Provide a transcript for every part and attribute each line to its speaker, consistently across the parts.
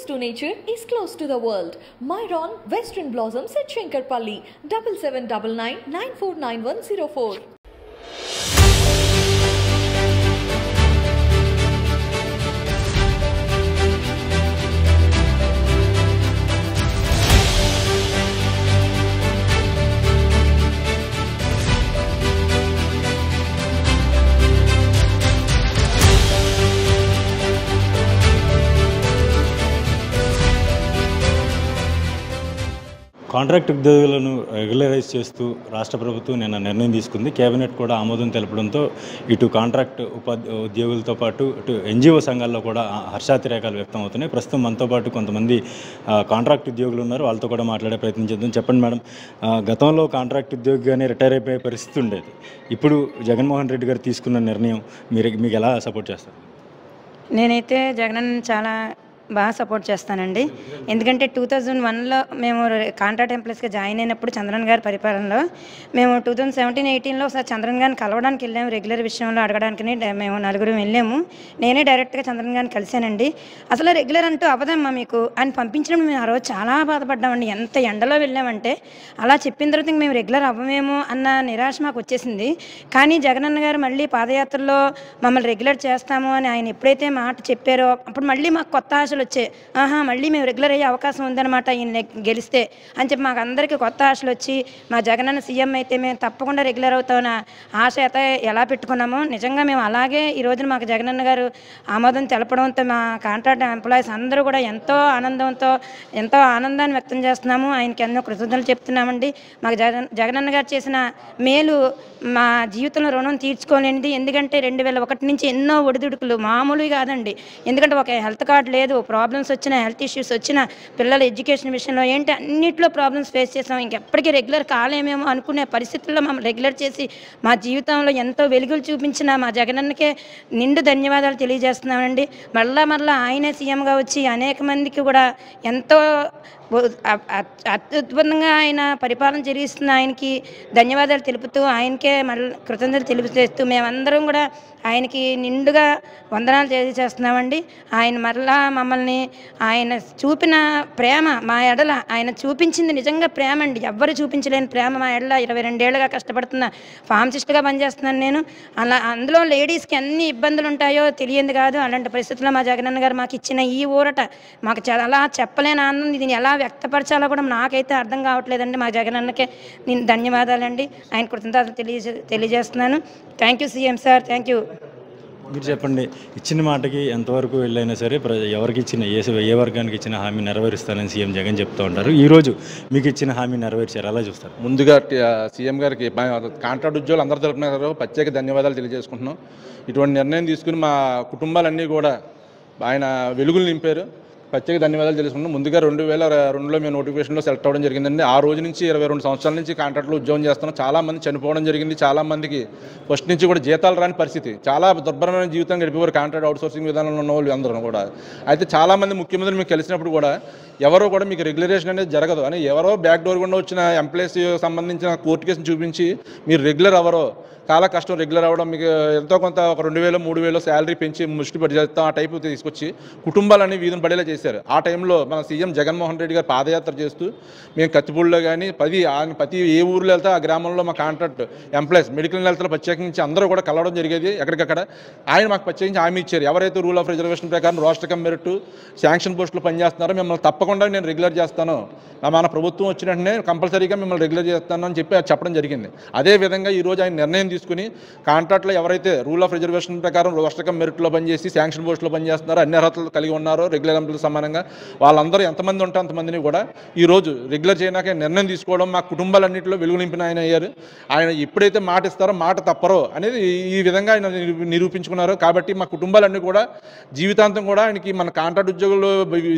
Speaker 1: to nature is close to the world. Myron Western Blossoms at Shankarpalli. Double seven double nine nine four nine one zero four.
Speaker 2: Contract ఉద్యోగులను regularise చేస్తూ రాష్ట్ర ప్రభుత్వం నిన్న నిర్ణయం తీసుకుంది cabinet కూడా ఆమోదం తెలపడంతో ఇటు కాంట్రాక్ట్ ఉపాధి ఉద్యోగులతో పాటు ఇటు ఎన్జిఓ సంఘాల్లో కూడా హర్షాతిరేకాలు వ్యక్తం అవుతున్నాయి ప్రస్తుతం మనతో పాటు కొంతమంది ఆ, కాంట్రాక్ట్ ఉద్యోగులు ఉన్నారు వాళ్ళతో కూడా మాట్లాడే ప్రయత్నం చేద్దాం చెప్పండి మేడం ఆ, గతంలో కాంట్రాక్ట్ ఉద్యోగిగానే రిటైర్ అయిపోయే పరిస్థితి ఉండేది ఇప్పుడు జగన్మోహన్ రెడ్డి గారు తీసుకున్న నిర్ణయం మీరు మీకు ఎలా సపోర్ట్ చేస్తారు
Speaker 3: నేనైతే జగన్ చాలా బాగా సపోర్ట్ చేస్తానండి ఎందుకంటే టూ థౌజండ్ వన్లో మేము కాంట్రాక్ట్ ఎంప్లాయీస్గా జాయిన్ అయినప్పుడు చంద్రన్ గారి పరిపాలనలో మేము టూ థౌజండ్ సెవెంటీన్ ఎయిటీన్లో ఒకసారి చంద్రన్ గారిని కలవడానికి వెళ్ళాము రెగ్యులర్ విషయంలో అడగడానికి డే- మేము నలుగురు వెళ్ళాము నేనే డైరెక్ట్గా చంద్రన్ గారిని కలిశానండి అసలు రెగ్యులర్ అంటూ అవ్వదమ్మా మీకు అని పంపించడం మేము ఆ రోజు చాలా బాధపడ్డామండి ఎంత ఎండలో వెళ్ళామంటే అలా చెప్పిన తర్వాత ఇంక మేము రెగ్యులర్ అవ్వమేమో అన్న నిరాశ మాకు వచ్చేసింది కానీ జగనన్న గారు మళ్ళీ పాదయాత్రలో మమ్మల్ని రెగ్యులర్ చేస్తాము అని ఆయన ఎప్పుడైతే మాట చెప్పారో అప్పుడు మళ్ళీ మాకు కొత్త ఆశలు వచ్చాయి ఆహా మళ్ళీ మేము రెగ్యులర్ అయ్యే అవకాశం ఉందన్నమాట ఈయన నెగ్- గెలిస్తే అని చెప్పి మాకు అందరికీ కొత్త ఆశలు వచ్చి మా జగనన్న సీఎం అయితే మేము తప్పకుండా రెగ్యులర్ అవుతామన్న ఆశ అయితే ఎలా పెట్టుకున్నామో నిజంగా మేము అలాగే ఈ రోజున మాకు జగనన్న గారు ఆమోదం తెలపడంతో మా కాంట్రాక్ట్ ఎంప్లాయీస్ అందరూ కూడా ఎంతో ఆనందంతో ఎంతో ఆనందాన్ని వ్యక్తం చేస్తున్నాము ఆయనకి ఎన్నో కృతజ్ఞతలు చెప్తున్నామండి మాకు జగన్ జగనన్న గారు చేసిన మేలు మా జీవితంలో రుణం తీర్చుకోలేనిది ఎందుకంటే రెండు వేల ఒకటి నుంచి ఎన్నో ఒడిదుడుకులు మామూలుగా కాదండి ఎందుకంటే ఒక హెల్త్ కార్డ్ లేదు ప్రాబ్లమ్స్ వచ్చిన హెల్త్ ఇష్యూస్ వచ్చిన పిల్లల ఎడ్యుకేషన్ విషయంలో ఏంటి అన్నిట్లో ప్రాబ్లమ్స్ ఫేస్ చేసాం ఇంకెప్పటికీ రెగ్యులర్ కాలేమేమో అనుకునే పరిస్థితుల్లో మమ్మల్ని రెగ్యులర్ చేసి మా జీవితంలో ఎంతో వెలుగులు చూపించిన మా జగనన్నకే నిండు ధన్యవాదాలు తెలియజేస్తున్నామండి మళ్ళా మళ్ళా ఆయనే సీఎంగా వచ్చి అనేక మందికి కూడా ఎంతో అ- అ- అత్యద్భుతంగా ఆయన పరిపాలన జరిగిస్తున్న ఆయనకి ధన్యవాదాలు తెలుపుతూ ఆయనకే మళ్ళీ కృతజ్ఞతలు తెలుపుతూ మేమందరం కూడా ఆయనకి నిండుగా వందనాలు తెలియజేస్తున్నామండి ఆయన మరలా మమ్మల్ని ఆయన చూపిన ప్రేమ మా ఎడల ఆయన చూపించింది నిజంగా ప్రేమ అండి ఎవ్వరు చూపించలేని ప్రేమ మా ఎడల ఇరవై రెండేళ్లుగా కష్టపడుతున్న ఫార్మసిస్ట్గా పనిచేస్తున్నాను నేను అలా అందులో లేడీస్కి ఎన్ని ఇబ్బందులు ఉంటాయో తెలియంది కాదు అలాంటి పరిస్థితుల్లో మా జగనన్న గారు మాకు ఇచ్చిన ఈ ఊరట మాకు చాలా చెప్పలేని ఆనందం దీన్ని ఎలా వ్యక్తపరచాలో కూడా నాకైతే అర్థం కావట్లేదండి మా జగనన్నకే నేను ధన్యవాదాలండి ఆయన కృతజ్ఞతలు తెలియజే తెలియజేస్తున్నాను thank you CM sir thank you
Speaker 2: మీరు చెప్పండి ఇచ్చిన మాటకి ఎంతవరకు వెళ్ళైనా సరే ప్ర ఎవరికి ఇచ్చిన ఏ ఏ వర్గానికి ఇచ్చిన హామీ నెరవేరుస్తానని సీఎం జగన్ చెప్తూ ఉంటారు ఈరోజు మీకు ఇచ్చిన హామీ నెరవేర్చారు ఎలా చూస్తారు
Speaker 4: ముందుగా టి- ఆ, సీఎం గారికి మా కాంట్రాక్ట్ ఉద్యోగులు అందరి తరపున గారు ప్రత్యేక ధన్యవాదాలు తెలియజేసుకుంటున్నాం ఇటువంటి నిర్ణయం తీసుకుని మా కుటుంబాలన్నీ కూడా ఆయన వెలుగులు నింపారు ప్రత్యేక ధన్యవాదాలు తెలుసుకుంటున్నాం ముందుగా రెండు వేల రెండులో మేము నోటిఫికేషన్లో సెలెక్ట్ అవ్వడం జరిగిందండి ఆ రోజు నుంచి ఇరవై రెండు సంవత్సరాల నుంచి కాంట్రాక్ట్లో ఉద్యోగం చేస్తున్నాం చాలా మంది చనిపోవడం జరిగింది చాలా మందికి ఫస్ట్ నుంచి కూడా జీతాలు రాని పరిస్థితి చాలా దుర్భరమైన జీవితం గడిపేవారు కాంట్రాక్ట్ అవుట్సోర్సింగ్ విధానంలో ఉన్న వాళ్ళు అందరూ కూడా అయితే చాలా మంది ముఖ్యమంత్రి మీకు కలిసినప్పుడు కూడా ఎవరో కూడా మీకు రెగ్యులరేషన్ అనేది జరగదు అని ఎవరో బ్యాక్ డోర్ గుండా వచ్చిన ఎంప్లాయీస్ సంబంధించిన కోర్టు కేసుని చూపించి మీరు రెగ్యులర్ అవ్వరో చాలా కష్టం రెగ్యులర్ అవ్వడం మీకు ఎంతో కొంత ఒక రెండు వేలు మూడు వేలు శాలరీ పెంచి ముష్టి పడి చేస్తాం ఆ టైపు తీసుకొచ్చి కుటుంబాలన్నీ వీధిని పడేలా చేశారు ఆ టైంలో మన సీఎం జగన్మోహన్ రెడ్డి గారు పాదయాత్ర చేస్తూ మేము కత్తిపూడిలో కానీ పది ఆ- ప్రతి ఏ ఊర్లో వెళ్తే ఆ గ్రామంలో మా కాంట్రాక్ట్ ఎంప్లాయీస్ మెడికల్ హెల్త్లో ప్రత్యేకించి అందరూ కూడా కలవడం జరిగేది ఎక్కడికక్కడ ఆయన మాకు ప్రత్యేకించి హామీ ఇచ్చారు ఎవరైతే రూల్ ఆఫ్ రిజర్వేషన్ ప్రకారం రోస్టర్ కమ్ మెరిట్ శాంక్షన్ పోస్టులు పనిచేస్తున్నారో మిమ్మల్ని తప్పకుండా నేను రెగ్యులర్ చేస్తాను నా మన ప్రభుత్వం వచ్చిన వెంటనే కంపల్సరీగా మిమ్మల్ని రెగ్యులర్ చేస్తాను అని చెప్పి అది చెప్పడం జరిగింది అదే విధంగా ఈ రోజు ఆయన నిర్ణయం తీసుకుని కాంట్రాక్ట్లో ఎవరైతే రూల్ ఆఫ్ రిజర్వేషన్ ప్రకారం రోస్టర్ కమ్ మెరిట్లో పనిచేసి శాంక్షన్ పోస్టులో పనిచేస్తున్నారో అన్ని అర్హతలు కలిగి ఉన్నారో రెగ్యులర్ ఎంప్లాయీలు సమానంగా వాళ్ళందరూ ఎంతమంది ఉంటే అంతమందిని కూడా ఈ రోజు రెగ్యులర్ చేయడానికి నిర్ణయం తీసుకోవడం మా కుటుంబాలన్నింటిలో వెలుగు నింపిన ఆయన అయ్యారు ఆయన ఎప్పుడైతే మాట ఇస్తారో మాట తప్పరో అనేది ఈ- ఈ విధంగా ఆయన నిరూ- నిరూపించుకున్నారు కాబట్టి మా కుటుంబాలన్నీ కూడా జీవితాంతం కూడా ఆయనకి మన కాంట్రాక్ట్ ఉద్యోగులు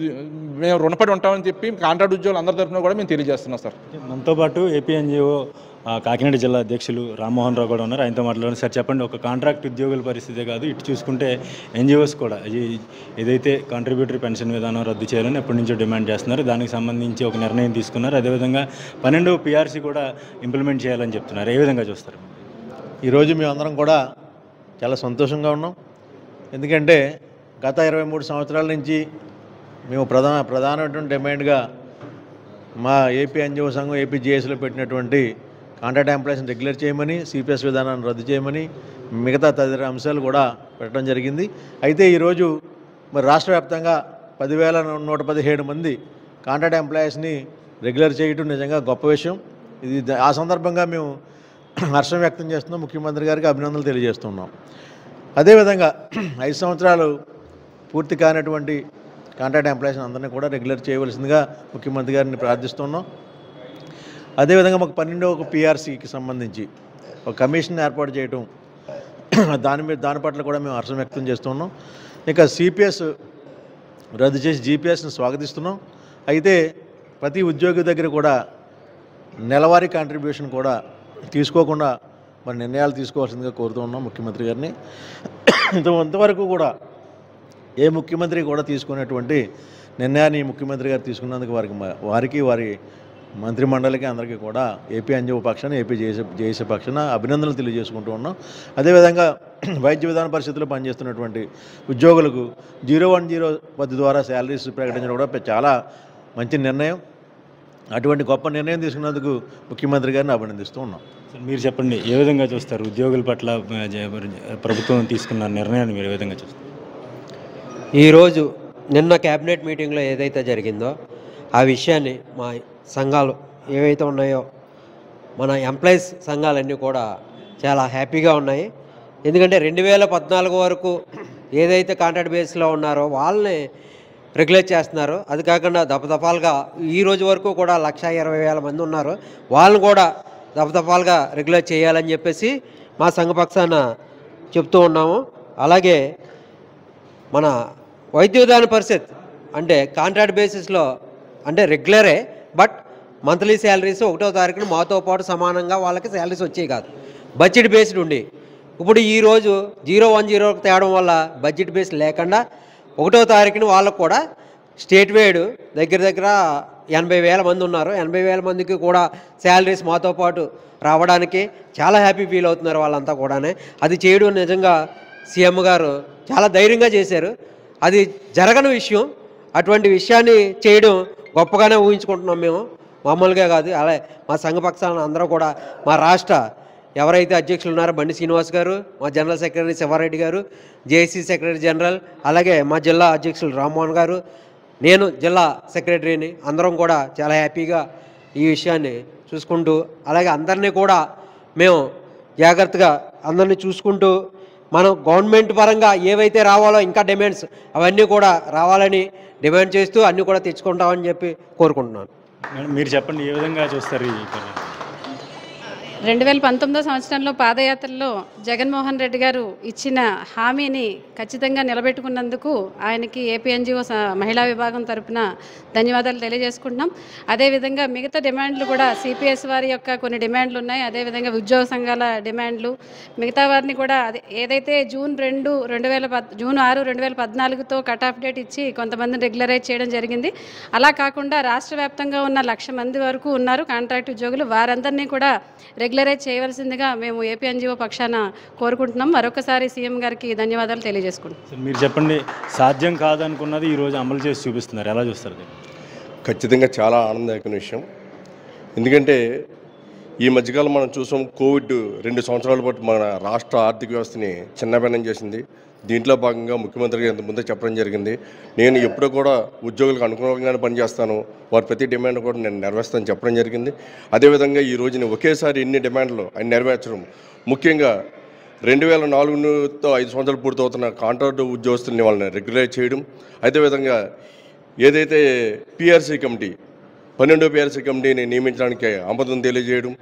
Speaker 4: మేము రుణపడి ఉంటామని చెప్పి కాంట్రాక్ట్ ఉద్యోగులు అందరి తరఫున కూడా మేము తెలియజేస్తున్నాం సార్
Speaker 2: మనతో పాటు ఏపీ ఎన్జిఓ ఆ, కాకినాడ జిల్లా అధ్యక్షులు రామ్మోహన్ రావు కూడా ఉన్నారు ఆయనతో మాట్లాడారు సార్ చెప్పండి ఒక కాంట్రాక్ట్ ఉద్యోగుల పరిస్థితే కాదు ఇటు చూసుకుంటే ఎన్జిఓస్ కూడా ఈ- ఏదైతే కాంట్రిబ్యూటరీ పెన్షన్ విధానం రద్దు చేయాలని ఎప్పటి నుంచో డిమాండ్ చేస్తున్నారు దానికి సంబంధించి ఒక నిర్ణయం తీసుకున్నారు అదేవిధంగా పన్నెండవ పిఆర్సీ కూడా ఇంప్లిమెంట్ చేయాలని చెప్తున్నారు ఏ విధంగా చూస్తారు
Speaker 5: ఈరోజు మేమందరం కూడా చాలా సంతోషంగా ఉన్నాం ఎందుకంటే గత ఇరవై మూడు సంవత్సరాల నుంచి మేము ప్రధాన ప్రధానమైనటువంటి డిమాండ్గా మా ఏపీ ఎన్జిఓ సంఘం ఏపీ జేఏసీలో పెట్టినటువంటి కాంట్రాక్ట్ ఎంప్లాయీస్ని రెగ్యులర్ చేయమని సిపిఎస్ విధానాన్ని రద్దు చేయమని మిగతా తదితర అంశాలు కూడా పెట్టడం జరిగింది అయితే ఈరోజు మరి రాష్ట్ర వ్యాప్తంగా పదివేల నూట పదిహేడు మంది కాంట్రాక్ట్ ఎంప్లాయీస్ని రెగ్యులర్ చేయటం నిజంగా గొప్ప విషయం ఇది ద- ఆ సందర్భంగా మేము హర్షం వ్యక్తం చేస్తున్నాం ముఖ్యమంత్రి గారికి అభినందనలు తెలియజేస్తున్నాం అదేవిధంగా ఐదు సంవత్సరాలు పూర్తి కానటువంటి కాంట్రాక్ట్ ఎంప్లాయీస్ అందరినీ కూడా రెగ్యులర్ చేయవలసిందిగా ముఖ్యమంత్రి గారిని ప్రార్థిస్తున్నాం అదేవిధంగా మాకు పన్నెండవ పిఆర్సీకి సంబంధించి ఒక కమిషన్ ఏర్పాటు చేయటం దాని మీద దాని పట్ల కూడా మేము హర్షం వ్యక్తం చేస్తున్నాం ఇక సిపిఎస్ రద్దు చేసి జీపీఎస్ని స్వాగతిస్తున్నాం అయితే ప్రతి ఉద్యోగి దగ్గర కూడా నెలవారీ కాంట్రిబ్యూషన్ కూడా తీసుకోకుండా మరి నిర్ణయాలు తీసుకోవాల్సిందిగా కోరుతూ ఉన్నాం ముఖ్యమంత్రి గారిని ఇంత ఇంతవరకు కూడా ఏ ముఖ్యమంత్రి కూడా తీసుకునేటువంటి నిర్ణయాన్ని ఈ ముఖ్యమంత్రి గారు తీసుకున్నందుకు వారికి మ- వారికి వారి మంత్రి మండలికి అందరికీ కూడా ఏపీ ఎన్జిఓ పక్షాన ఏపీ జేసీ జేసీ పక్షాన అభినందనలు తెలియజేసుకుంటూ ఉన్నాం అదేవిధంగా వైద్య విధాన పరిస్థితుల్లో పనిచేస్తున్నటువంటి ఉద్యోగులకు జీరో వన్ జీరో పద్ధతి ద్వారా శాలరీస్ ప్రకటించడం కూడా పె- చాలా మంచి నిర్ణయం అటువంటి గొప్ప నిర్ణయం తీసుకున్నందుకు ముఖ్యమంత్రి గారిని అభినందిస్తూ ఉన్నాం
Speaker 2: సార్ మీరు చెప్పండి ఏ విధంగా చూస్తారు ఉద్యోగుల పట్ల ఆ, జ- ప్రభుత్వం తీసుకున్న నిర్ణయాన్ని మీరు ఏ విధంగా చూస్తారు
Speaker 6: ఈరోజు నిన్న క్యాబినెట్ మీటింగ్లో ఏదైతే జరిగిందో ఆ విషయాన్ని మా సంఘాలు ఏవైతే ఉన్నాయో మన ఎంప్లాయీస్ సంఘాలన్నీ కూడా చాలా హ్యాపీగా ఉన్నాయి ఎందుకంటే రెండు వేల పద్నాలుగు వరకు ఏదైతే కాంట్రాక్ట్ బేస్లో ఉన్నారో వాళ్ళని రెగ్యులేట్ చేస్తున్నారు అది కాకుండా దపదపాలుగా ఈ రోజు వరకు కూడా లక్ష ఇరవై వేల మంది ఉన్నారు వాళ్ళని కూడా దపదపాలుగా రెగ్యులేట్ చేయాలని చెప్పేసి మా సంఘపక్షాన చెప్తూ ఉన్నాము అలాగే మన వైద్య విధాన పరిషత్ అంటే కాంట్రాక్ట్ బేసిస్లో అంటే రెగ్యులరే బట్ మంత్లీ శాలరీస్ ఒకటో తారీఖున మాతో పాటు సమానంగా వాళ్ళకి శాలరీస్ వచ్చేవి కాదు బడ్జెట్ బేస్డ్ ఉండి ఇప్పుడు ఈరోజు జీరో వన్ జీరో తేవడం వల్ల బడ్జెట్ బేస్ లేకుండా ఒకటో తారీఖున వాళ్ళకు కూడా స్టేట్ వైడ్ దగ్గర దగ్గర ఎనభై వేల మంది ఉన్నారు ఎనభై వేల మందికి కూడా శాలరీస్ మాతో పాటు రావడానికి చాలా హ్యాపీ ఫీల్ అవుతున్నారు వాళ్ళంతా కూడానే అది చేయడం నిజంగా సీఎం గారు చాలా ధైర్యంగా చేశారు అది జరగని విషయం అటువంటి విషయాన్ని చేయడం గొప్పగానే ఊహించుకుంటున్నాం మేము మామూలుగా కాదు అలాగే మా సంఘపక్షాలను అందరూ కూడా మా రాష్ట్ర ఎవరైతే అధ్యక్షులు ఉన్నారో బండి శ్రీనివాస్ గారు మా జనరల్ సెక్రటరీ శివారెడ్డి గారు జేఏసీ సెక్రటరీ జనరల్ అలాగే మా జిల్లా అధ్యక్షులు రామ్మోహన్ గారు నేను జిల్లా సెక్రటరీని అందరం కూడా చాలా హ్యాపీగా ఈ విషయాన్ని చూసుకుంటూ అలాగే అందరినీ కూడా మేము జాగ్రత్తగా అందరినీ చూసుకుంటూ మనం గవర్నమెంట్ పరంగా ఏవైతే రావాలో ఇంకా డిమాండ్స్ అవన్నీ కూడా రావాలని డిమాండ్ చేస్తూ అన్నీ కూడా తెచ్చుకుంటామని చెప్పి కోరుకుంటున్నాను
Speaker 2: మేడం, మీరు చెప్పండి ఏ విధంగా చూస్తారు ఈ పని?
Speaker 7: రెండు వేల పంతొమ్మిదో సంవత్సరంలో పాదయాత్రలో జగన్మోహన్ రెడ్డి గారు ఇచ్చిన హామీని ఖచ్చితంగా నిలబెట్టుకున్నందుకు ఆయనకి ఏపీఎన్జిఓ మహిళా విభాగం తరపున ధన్యవాదాలు తెలియజేసుకుంటున్నాం అదేవిధంగా మిగతా డిమాండ్లు కూడా సిపిఎస్ వారి యొక్క కొన్ని డిమాండ్లు ఉన్నాయి అదేవిధంగా ఉద్యోగ సంఘాల డిమాండ్లు మిగతా వారిని కూడా అదే ఏదైతే జూన్ రెండు రెండు వేల పద్ జూన్ ఆరు రెండు వేల పద్నాలుగుతో కట్ ఆఫ్ డేట్ ఇచ్చి కొంతమందిని రెగ్యులరైజ్ చేయడం జరిగింది అలా కాకుండా రాష్ట్ర వ్యాప్తంగా ఉన్న లక్ష మంది వరకు ఉన్నారు కాంట్రాక్ట్ ఉద్యోగులు వారందరినీ కూడా రెగ్యులరైజ్ చేయవలసిందిగా మేము ఏపీ ఎన్జిఓ పక్షాన కోరుకుంటున్నాం మరొకసారి సీఎం గారికి ధన్యవాదాలు తెలియజేసుకుంటున్నాం
Speaker 2: సార్, మీరు చెప్పండి సాధ్యం కాదనుకున్నది ఈరోజు అమలు చేసి చూపిస్తున్నారు ఎలా చూస్తారు దీన్ని?
Speaker 8: ఖచ్చితంగా చాలా ఆనందదాయకమైన విషయం ఎందుకంటే ఈ మధ్యకాలం మనం చూసాం కోవిడ్ రెండు సంవత్సరాల పాటు మన రాష్ట్ర ఆర్థిక వ్యవస్థని చిన్నభిన్నం చేసింది దీంట్లో భాగంగా ముఖ్యమంత్రి గారు ఇంతకుముందే చెప్పడం జరిగింది నేను ఎప్పుడూ కూడా ఉద్యోగులకు అనుకూలంగానే పనిచేస్తాను వారి ప్రతి డిమాండ్ కూడా నేను నెరవేరుస్తాను చెప్పడం జరిగింది అదేవిధంగా ఈ రోజున ఒకేసారి ఇన్ని డిమాండ్లు ఆయన నెరవేర్చడం ముఖ్యంగా రెండు వేల నాలుగుతో ఐదు సంవత్సరాలు పూర్తవుతున్న కాంట్రాక్ట్ ఉద్యోగస్తుల్ని వాళ్ళని రెగ్యులైజ్ చేయడం అదేవిధంగా ఏదైతే పిఆర్సీ కమిటీ పన్నెండో పిఆర్సీ కమిటీని నియమించడానికి ఆమోదం తెలియజేయడం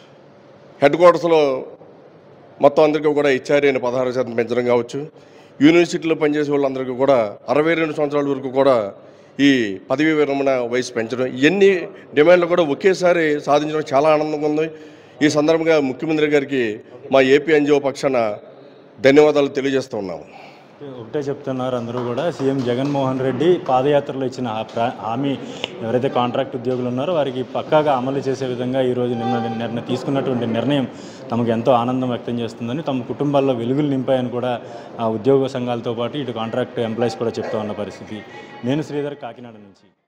Speaker 8: హెడ్ క్వార్టర్స్లో మొత్తం అందరికీ కూడా హెచ్ఆర్ఏని పదహారు శాతం పెంచడం కావచ్చు యూనివర్సిటీలో పనిచేసే వాళ్ళందరికీ కూడా అరవై రెండు సంవత్సరాల వరకు కూడా ఈ పదవీ విరమణ వయసు పెంచడం ఇవన్నీ డిమాండ్లు కూడా ఒకేసారి సాధించడం చాలా ఆనందంగా ఉంది ఈ సందర్భంగా ముఖ్యమంత్రి గారికి మా ఏపీ ఎన్జిఓ పక్షాన ధన్యవాదాలు తెలియజేస్తూ ఉన్నాము
Speaker 2: ఒకటే చెప్తున్నారు అందరూ కూడా సీఎం జగన్మోహన్ రెడ్డి పాదయాత్రలో ఇచ్చిన ఆ ప్రా- హామీ ఎవరైతే కాంట్రాక్ట్ ఉద్యోగులు ఉన్నారో వారికి పక్కాగా అమలు చేసే విధంగా ఈరోజు నిన్న నిర్ణయం తీసుకున్నటువంటి నిర్ణయం తమకు ఎంతో ఆనందం వ్యక్తం చేస్తుందని తమ కుటుంబాల్లో వెలుగులు నింపాయని కూడా ఆ ఉద్యోగ సంఘాలతో పాటు ఇటు కాంట్రాక్ట్ ఎంప్లాయీస్ కూడా చెప్తా ఉన్న పరిస్థితి నేను శ్రీధర్ కాకినాడ నుంచి